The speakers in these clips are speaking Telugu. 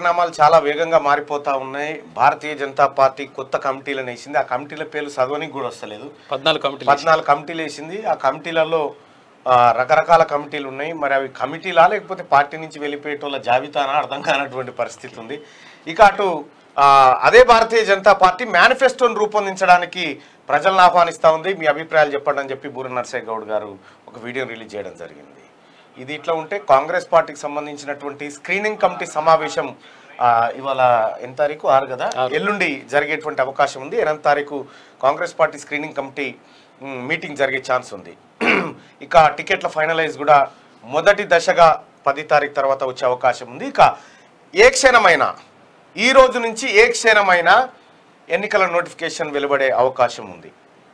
పరిణామాలు చాలా వేగంగా మారిపోతా ఉన్నాయి భారతీయ జనతా పార్టీ కొత్త కమిటీలను వేసింది ఆ కమిటీల పేర్లు చదవనికి కూడా వస్తలేదు పద్నాలుగు కమిటీ పద్నాలుగు కమిటీలు వేసింది ఆ కమిటీలలో ఆ, రకరకాల కమిటీలు ఉన్నాయి మరి అవి కమిటీలా లేకపోతే పార్టీ నుంచి వెళ్ళిపోయేటోళ్ళ జాబితానా అర్థం కానటువంటి పరిస్థితి ఉంది ఇక అటు ఆ, అదే భారతీయ జనతా పార్టీ మేనిఫెస్టోను రూపొందించడానికి ప్రజలను ఆహ్వానిస్తూ ఉంది మీ అభిప్రాయాలు చెప్పండి అని చెప్పి బూర నర్సయ్య గౌడ్ గారు ఒక వీడియో రిలీజ్ చేయడం జరిగింది ఇది ఇట్లా ఉంటే కాంగ్రెస్ పార్టీకి సంబంధించినటువంటి స్క్రీనింగ్ కమిటీ సమావేశం ఆ, ఇవాళ ఎంత తారీఖు ఆరు కదా ఎల్లుండి జరిగేటువంటి అవకాశం ఉంది ఎనిమిది తారీఖు Congress party screening committee hmm, meeting జరిగే ఛాన్స్ ఉంది ఇక టికెట్ల ఫైనలైజ్ కూడా మొదటి దశగా పది తారీఖు తర్వాత వచ్చే అవకాశం ఉంది ఇక ఏ క్షణమైనా ఈ రోజు నుంచి ఏ క్షణమైనా ఎన్నికల నోటిఫికేషన్ వెలువడే అవకాశం ఉంది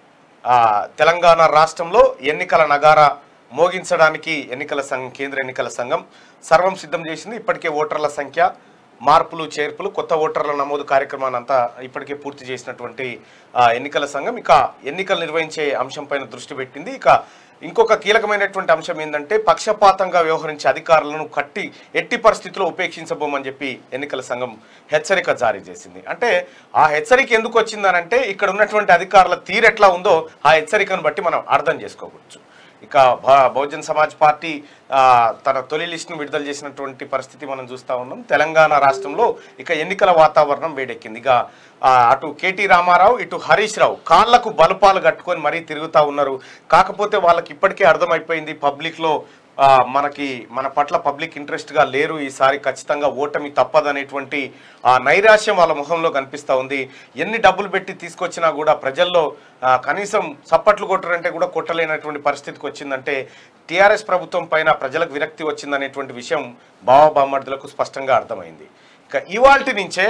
ఆ, తెలంగాణ రాష్ట్రంలో ఎన్నికల నగార మోగించడానికి ఎన్నికల సంఘం కేంద్ర ఎన్నికల సంఘం సర్వం సిద్ధం చేసింది ఇప్పటికే ఓటర్ల సంఖ్య మార్పులు చేర్పులు కొత్త ఓటర్ల నమోదు కార్యక్రమాన్ని అంతా ఇప్పటికే పూర్తి చేసినటువంటి ఆ, ఎన్నికల సంఘం ఇక ఎన్నికలు నిర్వహించే అంశంపైన దృష్టి పెట్టింది ఇక ఇంకొక కీలకమైనటువంటి అంశం ఏంటంటే పక్షపాతంగా వ్యవహరించే అధికారులను కట్టి ఎట్టి పరిస్థితుల్లో ఉపేక్షించబోమని చెప్పి ఎన్నికల సంఘం హెచ్చరిక జారీ చేసింది అంటే ఆ హెచ్చరిక ఎందుకు వచ్చిందనంటే ఇక్కడ ఉన్నటువంటి అధికారుల తీరెట్లా ఉందో ఆ హెచ్చరికను బట్టి మనం అర్థం చేసుకోవచ్చు ఇక భా- బహుజన్ సమాజ్ పార్టీ ఆ, తన తొలి లిస్టును విడుదల చేసినటువంటి పరిస్థితి మనం చూస్తా ఉన్నాం తెలంగాణ రాష్ట్రంలో ఇక ఎన్నికల వాతావరణం వేడెక్కింది ఇక ఆ, అటు కేటీ రామారావు ఇటు హరీష్ రావు కాళ్లకు బలుపాలు కట్టుకొని మరీ తిరుగుతా ఉన్నారు కాకపోతే వాళ్ళకి ఇప్పటికే అర్థమైపోయింది పబ్లిక్లో ఆ, మనకి మన పట్ల పబ్లిక్ ఇంట్రెస్ట్గా లేరు ఈసారి ఖచ్చితంగా ఓటమి తప్పదనేటువంటి ఆ నైరాశ్యం వాళ్ళ ముఖంలో కనిపిస్తూ ఉంది ఎన్ని డబ్బులు పెట్టి తీసుకొచ్చినా కూడా ప్రజల్లో ఆ, కనీసం చప్పట్లు కొట్టరంటే కూడా కొట్టలేనటువంటి పరిస్థితికి వచ్చిందంటే టీఆర్ఎస్ ప్రభుత్వం పైన ప్రజలకు విరక్తి వచ్చిందనేటువంటి విషయం బావబామ్మర్దులకు స్పష్టంగా అర్థమైంది ఇక ఇవాల్టి నుంచే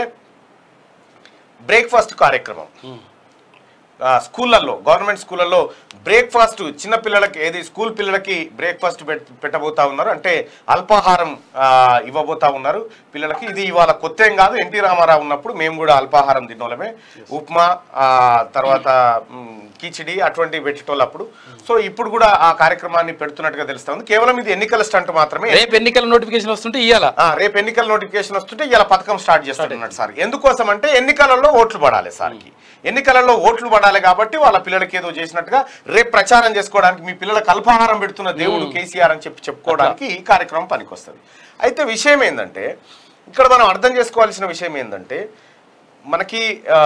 బ్రేక్ఫాస్ట్ కార్యక్రమం ఆ, స్కూళ్ళల్లో గవర్నమెంట్ స్కూళ్ళల్లో బ్రేక్ఫాస్ట్ చిన్న పిల్లలకి ఏది స్కూల్ పిల్లలకి బ్రేక్ఫాస్ట్ పెట్- పెట్టబోతా ఉన్నారు అంటే అల్పాహారం ఆ, ఇవ్వబోతా ఉన్నారు పిల్లలకి ఇది ఇవాళ కొత్త ఏం కాదు ఎన్టీ రామారావు ఉన్నప్పుడు మేము కూడా అల్పాహారం తిన్నోళ్ళమే ఉప్మా ఆ, తర్వాత మ్, కిచిడి అటువంటివి పెట్టేటోళ్ళు అప్పుడు సో ఇప్పుడు కూడా ఆ కార్యక్రమాన్ని పెడుతున్నట్టుగా తెలుస్తా ఉంది కేవలం ఇది ఎన్నికల స్టంట్ మాత్రమే రేపు ఎన్నికల నోటిఫికేషన్ వస్తుంటే ఇయ్యాల ఆ, రేపు ఎన్నికల నోటిఫికేషన్ వస్తుంటే ఇలా పథకం స్టార్ట్ చేస్తున్నట్టు సార్ ఎందుకోసం అంటే ఎన్నికలలో ఓట్లు పడాలి సార్కి ఎన్నికలలో ఓట్లు పడాలి కాబట్టి వాళ్ళ పిల్లలకి ఏదో చేసినట్టుగా రేపు ప్రచారం చేసుకోవడానికి మీ పిల్లలకు అల్పాహారం పెడుతున్న దేవుడు కేసీఆర్ అని చెప్పి చెప్పుకోవడానికి ఈ కార్యక్రమం పనికొస్తుంది అయితే విషయం ఏంటంటే ఇక్కడ మనం అర్థం చేసుకోవాల్సిన విషయం ఏంటంటే మనకి ఆ,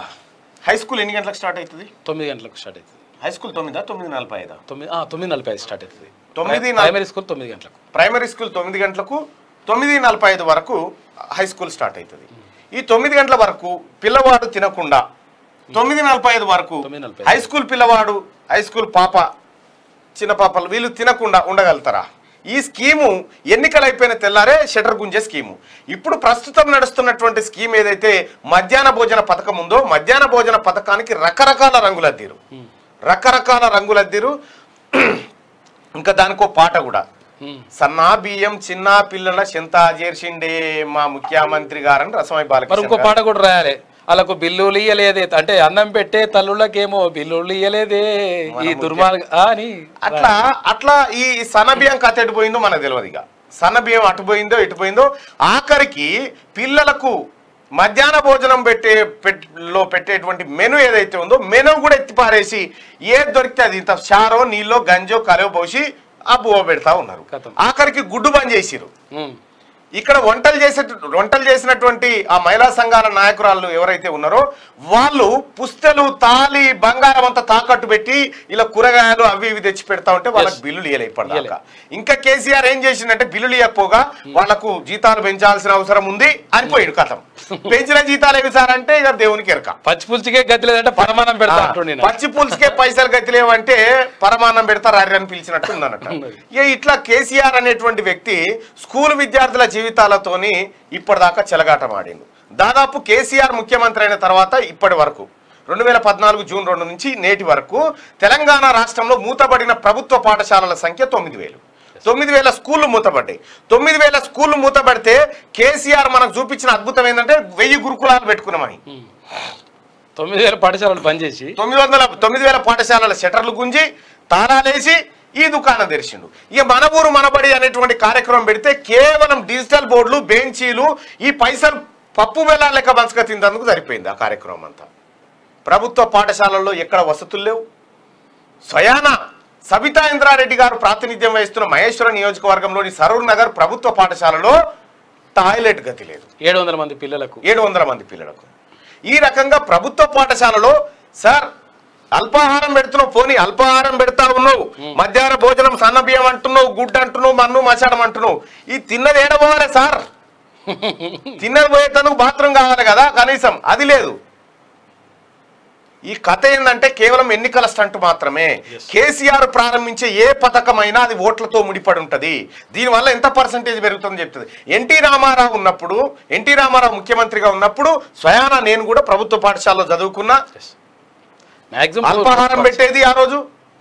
హై స్కూల్ ఎన్ని గంటలకు స్టార్ట్ అవుతుంది తొమ్మిది గంటలకు స్టార్ట్ అవుతుంది హై స్కూల్ తొమ్మిదా తొమ్మిది నలభై ఐదా తొమ్మిది ఆ, తొమ్మిది నలభై ఐదు స్టార్ట్ అవుతుంది తొమ్మిది నలభై- ప్రైమరీ స్కూల్ తొమ్మిది గంటలకు ప్రైమరీ స్కూల్ తొమ్మిది గంటలకు తొమ్మిది నలభై ఐదు వరకు హై స్కూల్ స్టార్ట్ అవుతుంది ఈ తొమ్మిది గంటల వరకు పిల్లవాడు తినకుండా తొమ్మిది నలభై ఐదు వరకు తొమ్మిది నలభై హై స్కూల్ పిల్లవాడు హై స్కూల్ పాప చిన్న పాపలు వీళ్ళు తినకుండా ఉండగలుగుతారా ఈ స్కీము ఎన్నికలు అయిపోయిన తెల్లారే షటర్ గుంజే స్కీము ఇప్పుడు ప్రస్తుతం నడుస్తున్నటువంటి స్కీమ్ ఏదైతే మధ్యాహ్న భోజన పథకం ఉందో మధ్యాహ్న భోజన పథకానికి రకరకాల రంగులద్దీరు రకరకాల రంగులద్దీరు ఇంకా దానికో పాట కూడా ఉమ్. సన్నా బియ్యం చిన్న పిల్లల చింత చేర్చిండే మా ముఖ్యమంత్రి గారని రసమై మరి బాలకృష్ణ ఇంకో గారు. పాట కూడా రాయాలి వాళ్ళకు బిల్లులు ఇయ్యలేదే అంటే అన్నం పెట్టే తల్లులకేమో బిల్లులు ఇయ్యలేదే ఈ దుర్మార్గ ఆ అని అట్లా అట్లా ఈ సన్న బియ్యం కథ ఎటు పోయిందో మనకు తెలియదు ఇక సన్న బియ్యం అటు పోయిందో ఇటు పోయిందో ఆఖరికి పిల్లలకు మధ్యాహ్న భోజనం పెట్టే పెట్- లో పెట్టేటువంటి మెను ఏదైతే ఉందో మెను కూడా ఎత్తి పారేసి ఏది దొరికితే అది ఇంత చారో నీళ్ళో గంజో కలవ పోసి ఆ బువ్వ పెడతా ఉన్నారు కథం. ఆఖరికి గుడ్డు బంద్ చేసిరు ఉమ్. ఇక్కడ వంటలు చేసే వంటలు చేసినటువంటి ఆ మహిళా సంఘాల నాయకురాళ్ళు ఎవరైతే ఉన్నారో వాళ్ళు పుస్తలు తాలి బంగారం అంతా తాకట్టు పెట్టి ఇలా కూరగాయలు అవి ఇవి తెచ్చి పెడతా ఉంటే వాళ్ళకి బిల్లులు ఇవ్వలే ఇప్పటిదాకా ఇంకా కేసీఆర్ ఏం చేసిందంటే బిల్లులు ఇవ్వకపోగా వాళ్ళకు జీతాలు పెంచాల్సిన అవసరం ఉంది అని పోయాడు కథం పెంచిన జీతాలు ఏవి సార్ అంటే ఇక దేవునికి ఎరక పచ్చి పులుచుకే గతి లేదంటే పరమానం పెడతా అంటుండే నేను. పచ్చి పులుసుకే పైసలు గతిలేవంటే పరమాన్నం పెడతారు అర్రి అని పిలిచినట్టు ఉందన్నట్టు ఇక ఇట్లా కేసీఆర్ అనేటువంటి వ్యక్తి స్కూల్ విద్యార్థుల జీవితాలతోని ఇప్పటిదాకా చెలగాటమాడిండు దాదాపు కేసీఆర్ ముఖ్యమంత్రి అయిన తర్వాత ఇప్పటి వరకు రెండు వేల పద్నాలుగు జూన్ రెండు నుంచి నేటి వరకు తెలంగాణ రాష్ట్రంలో మూతబడిన ప్రభుత్వ పాఠశాలల సంఖ్య తొమ్మిది వేలు తొమ్మిది వేల స్కూళ్ళు మూతపడ్డాయి తొమ్మిది వేల స్కూళ్ళు మూతపడితే కేసీఆర్ మనకు చూపించిన అద్భుతం ఏంటంటే వెయ్యి గురుకులాలు పెట్టుకున్నామని తొమ్మిది వేల పాఠశాలలు బంద్ చేసి తొమ్మిది వందల తొమ్మిది వేల పాఠశాలల షటర్లు గుంజి తాళాలేసి ఈ దుకాణం తెరిచిండు ఇక మన ఊరు మనబడి అనేటువంటి కార్యక్రమం పెడితే కేవలం డిజిటల్ బోర్డులు బెంచీలు ఈ పైసలు పప్పు బెల్లాల లెక్క పంచక తిందందుకు సరిపోయింది ఆ కార్యక్రమం అంతా ప్రభుత్వ పాఠశాలల్లో ఎక్కడ వసతులు లేవు స్వయాన సబితా ఇంద్రారెడ్డి గారు ప్రాతినిధ్యం వహిస్తున్న మహేశ్వర నియోజకవర్గంలోని సరూర్ నగర్ ప్రభుత్వ పాఠశాలలో టాయిలెట్ గతి లేదు ఏడు వందల మంది పిల్లలకు ఏడు వందల మంది పిల్లలకు ఈ రకంగా ప్రభుత్వ పాఠశాలలో సార్ అల్పాహారం పెడుతున్నావు పోనీ అల్పాహారం పెడతా ఉన్నావు మధ్యాహ్న భోజనం సన్న బియ్యం అంటున్నావు గుడ్డ అంటున్నావు మన్ను మసాడం అంటున్నావు ఈ తిన్నది ఏడబోవాలి సార్ తిన్నది పోయేటందుకు బాత్రూమ్ కావాలి కదా కనీసం అది లేదు ఈ కథ ఏంటంటే కేవలం ఎన్నికల స్టంట్ మాత్రమే కేసీఆర్ ప్రారంభించే ఏ పథకమైనా అది ఓట్లతో ముడిపడి ఉంటుంది దీనివల్ల ఎంత పర్సంటేజ్ పెరుగుతుందని చెప్తుంది ఎన్టీ రామారావు ఉన్నప్పుడు ఎన్టీ రామారావు ముఖ్యమంత్రిగా ఉన్నప్పుడు స్వయాన నేను కూడా ప్రభుత్వ పాఠశాలలో చదువుకున్నా మాక్సిమం అల్పాహారం పెట్టేది ఆ రోజు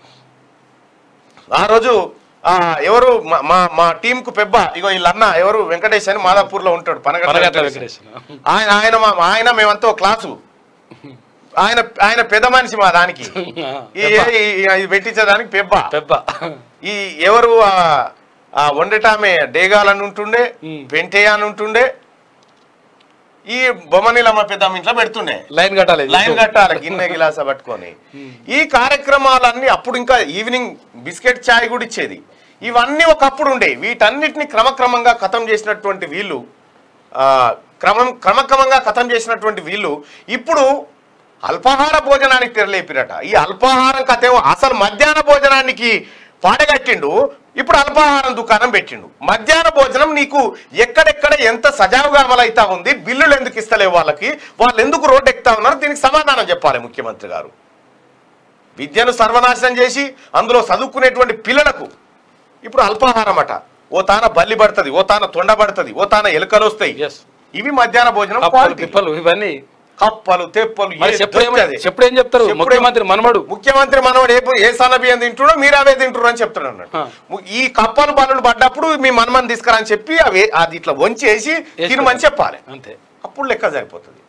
ఆ రోజు ఆ, ఎవరు మా- మా మా టీం కు పెబ్బ ఇగో వీళ్ళన్న ఎవరు వెంకటేష్ అని మాదాపూర్ లో ఉంటాడు పనగట్ల పనగట్ల వెంకటేష్. వెంకటేష్ ఆయన ఆయన మా- ఆయన మేమంతా ఒక క్లాసు ఆయన ఆయన పెద్ద మనిషి మా దానికి ఈ- ఈ- ఈ- ఇది పెట్టించేదానికి పెబ్బ పెబ్బ ఈ ఎవరు ఆ- ఆ వండటామె డేగాలని ఉంటుండే ఉమ్. పెంటేయ అని ఉంటుండే ఈ బొమ్మనీలమ్మ పెద్ద ఇంట్లో పెడుతుండే లైన్ కట్టాలి లైన్ కట్టాలి గిన్నె గిలాస పట్టుకొని ఈ కార్యక్రమాలన్నీ అప్పుడు ఇంకా ఈవినింగ్ బిస్కెట్ చాయ్ కూడా ఇచ్చేది ఇవన్నీ ఒకప్పుడు ఉండే వీటన్నిటిని క్రమక్రమంగా ఖతం చేసినటువంటి వీళ్ళు ఆ, క్రమం క్రమక్రమంగా ఖతం చేసినటువంటి వీళ్ళు ఇప్పుడు అల్పాహార భోజనానికి తెరలేపిరట ఈ అల్పాహారం కథ ఏమో అసలు మధ్యాహ్న భోజనానికి పాడగట్టిండు ఇప్పుడు అల్పాహారం దుకాణం పెట్టిండు మధ్యాహ్న భోజనం నీకు ఎక్కడెక్కడ ఎంత సజావుగా అమలైతా ఉంది బిల్లులు ఎందుకు ఇస్తలేవు వాళ్ళకి వాళ్ళు ఎందుకు రోడ్డు ఎక్కుతా ఉన్నారు దీనికి సమాధానం చెప్పాలి ముఖ్యమంత్రి గారు విద్యను సర్వనాశనం చేసి అందులో చదువుకునేటువంటి పిల్లలకు ఇప్పుడు అల్పాహారం అట ఓ తాన బల్లి పడుతుంది ఓ తాన తొండ పడుతుంది ఓ తాన ఎలుకలు వస్తాయి ఎస్ ఇవి మధ్యాహ్న భోజనం కప్పలు quality. తిప్పలు ఇవన్నీ కప్పలు తెప్పలు మరి ఏది చెప్పుడు ఏమ- దొరికితే అది. చెప్పుడు ఏం చెప్తారు చెప్పుడు ముఖ్యమంత్రి మనమడు ముఖ్యమంత్రి మనవడు ఏ ఏ సన్న బియ్యం తింటుడో మీరు అవే తింటున్నారు అని చెప్తున్నాడు అన్నట్టు. ఆ. ము- ఈ కప్పలు బల్లులు పడ్డప్పుడు మీ మనమని తీసుకురా అని చెప్పి అవి అది ఇట్లా వంచేసి తినమని చెప్పాలి అంతే అప్పుడు లెక్క సరిపోతుంది